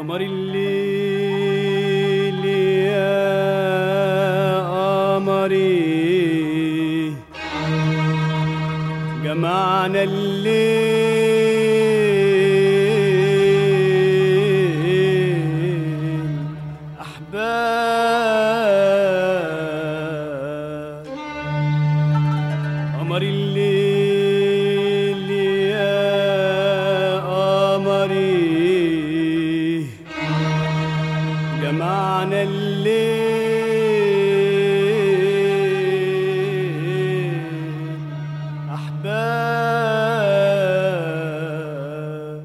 قمر الليل يا قمري جمعنا الليل أحباب قمر الليل يا قمري جمعنا الليل أحباب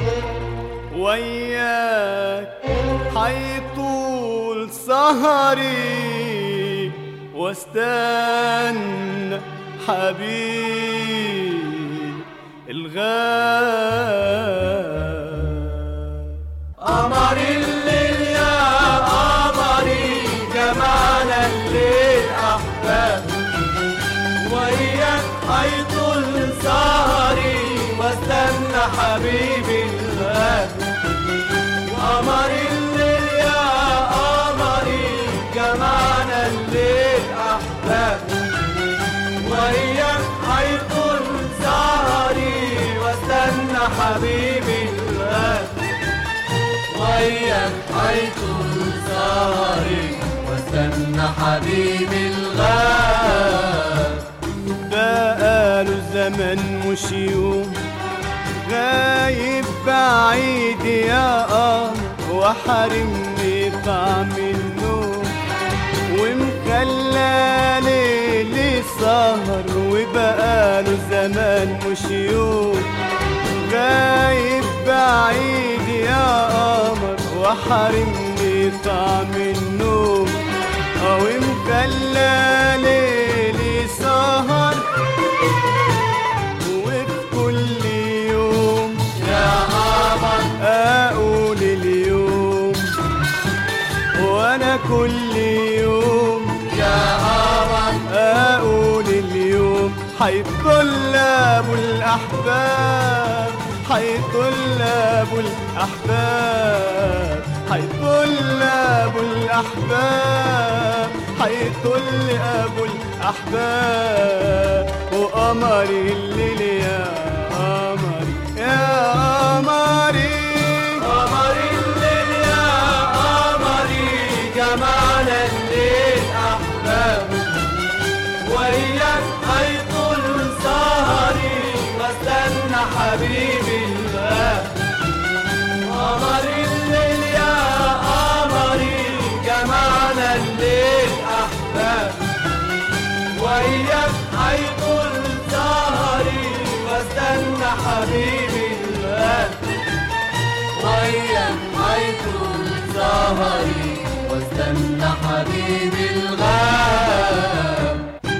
وياك حيطول سهري واستنى حبيب الغاب قمر الليل يا قمري جمعنا الليل أحباب وياك هيطول سهري واستنى حبيبي الغاب قمر الليل يا قمري جمعنا الليل أحباب وياك هيطول سهري واستنى حبيبي الغاب وياك هيطول سهري واستنى حبيبي الغاب بقاله زمن مش يوم غايب بعيد يا قمر وحرمني طعم النوم ومخلى ليلي سهر وبقاله زمان مش يوم غايب بعيد يا قمر وحرمني طعم النوم او مخلى ليلي سهر وفي كل يوم يا قمر اقول اليوم وانا كل يوم يا قمر اقول اليوم حيطل ابو الاحباب حيطل ابو الاحباب حيطل ابو الاحباب حيطل ابو الاحباب وقمري الليل يا قمري يا قمري قمر الليل يا قمري جمعنا الليل أحباب وياك هيطول سهري واستنى حبيبي الغاب قمر الليل يا قمري جمعنا الليل أحباب وياك هيطول سهري واستنى حبيبي الغاب وياك هيطول سهري واستنى حبيبي الغاب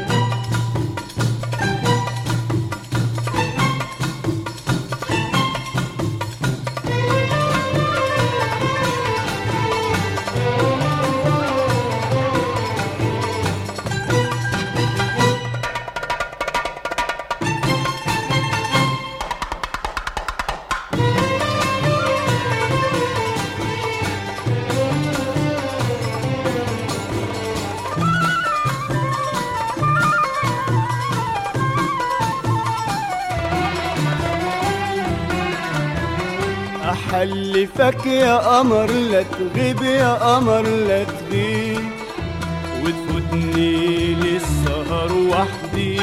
أحلفك يا قمر لا تغيب يا قمر لا تغيب وتفوتني للسهر وحدي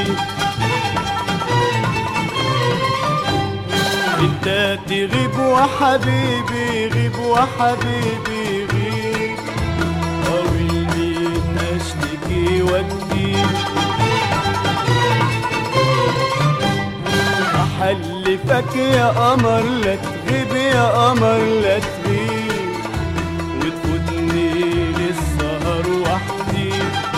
انت تغيب وحبيبي غيب وحبيبي غيب قابلني اشتكي واكتب أحلفك يا قمر لا تغيب يا قمر لا تغيب وتفوتني للسهر وحدي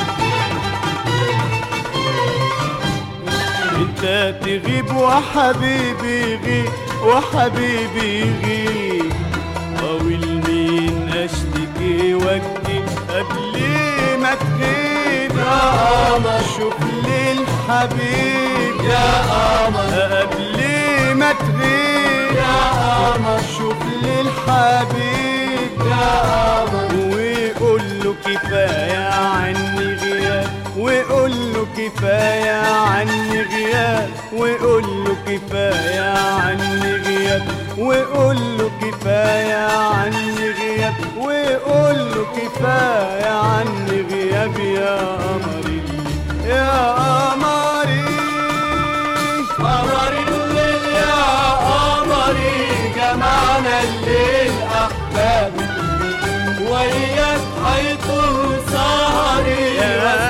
انت تغيب وحبيبي غيب وحبيبي غيب طاول مين اشتكي واكتب قبل ما تغيب يا قمر شوف لي الحبيب يا قمر قبل ما تغيب يا قمر شوف لي الحبيب يا قمر وقول له كفاية عني غياب وقول له كفاية عني غياب وقول له كفاية عني غياب وقول له كفاية عني غياب وقول له كفاية عني غياب يا قمري يا قمري قمر الليل يا قمري جمعنا الليل أحباب وياك حيطول سهري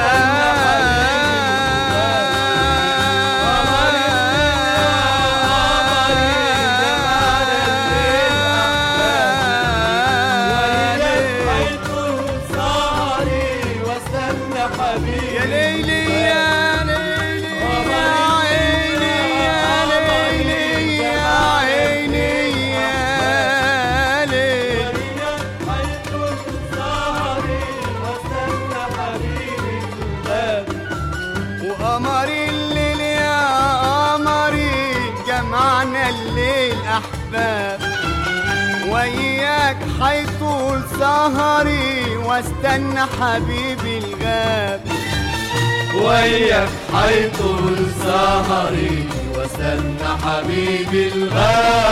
حيطول سهري واستنى حبيبي يا ليلي يا ليلي يا عيني يا ليلي يا عيني يا ليلي وقمري الليل يا قمري جمعنا الليل أحباب وياك حيطول سهري واستنى حبيبي الغاب وياك حيطول سهري واستنى حبيبي الغالي